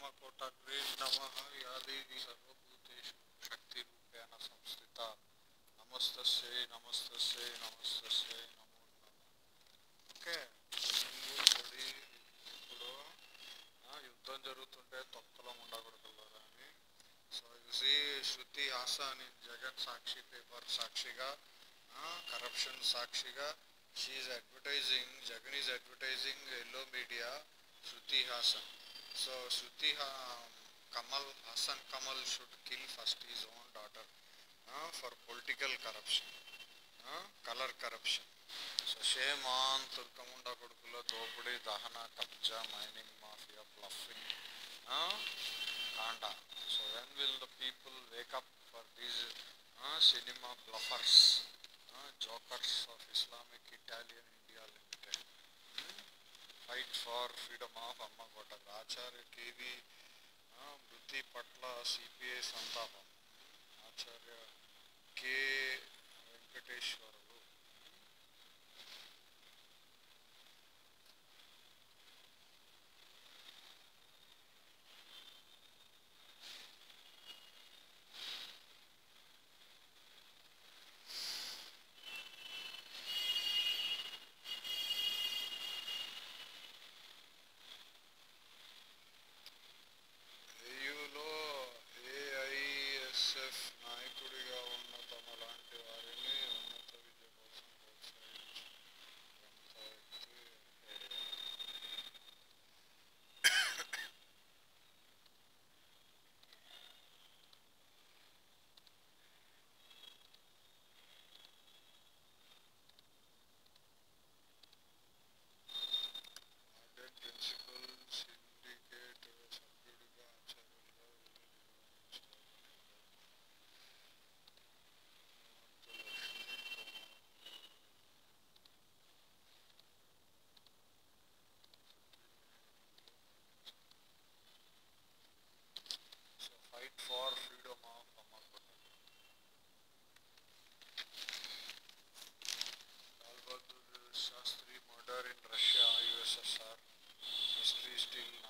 అమ్మకోటగ్రే నమ యాదేవి సర్వభూతేషు శక్తిరూపేణ సంస్థిత నమస్తస్యై నమస్తస్యై నమస్తస్యై నమో నమ ఓకే పొడి ఇప్పుడు ఆ, యుద్ధం జరుగుతుంటే తొక్కలం ఉండకూడదు కదా అని so see Shruti Haasan in Jagan Sakshi paper సాక్షిగా కరప్షన్ సాక్షిగా she advertising Jagan is advertising yellow media Shruti Haasan so Shruti హా- Kamal Haasan Kamal should kill first his own daughter for political corruption colour corruption so shame on తుర్కముండ కొడుకులో దోపిడీ దహన కబ్జా మైనింగ్ మాఫియా బ్లఫింగ్ కాండా so when will the people wake up for these cinema bluffers jokers of Islamic Italian India limited fight for freedom of అమ్మకోట ఆచార్య K మృతి పట్ల సిపిఐ సంతాపం ఆచార్య కె వెంకటేశ్వరులు ఏయులో ఏఐఎస్ఎఫ్ నాయకుడిగా ఉన్న తమ లాంటి వారిని ఉన్నత విద్య కోసం ప్రోత్సహించు ప్రముఖ వ్యక్తి మోడల్ ప్రిన్సిపల్ సిండికేట్ సభ్యుడిగా ఆచార్యులుగా so fight for freedom of అమర్పట్ Lal Bahadur Shastri murder in Russia USSR mystery still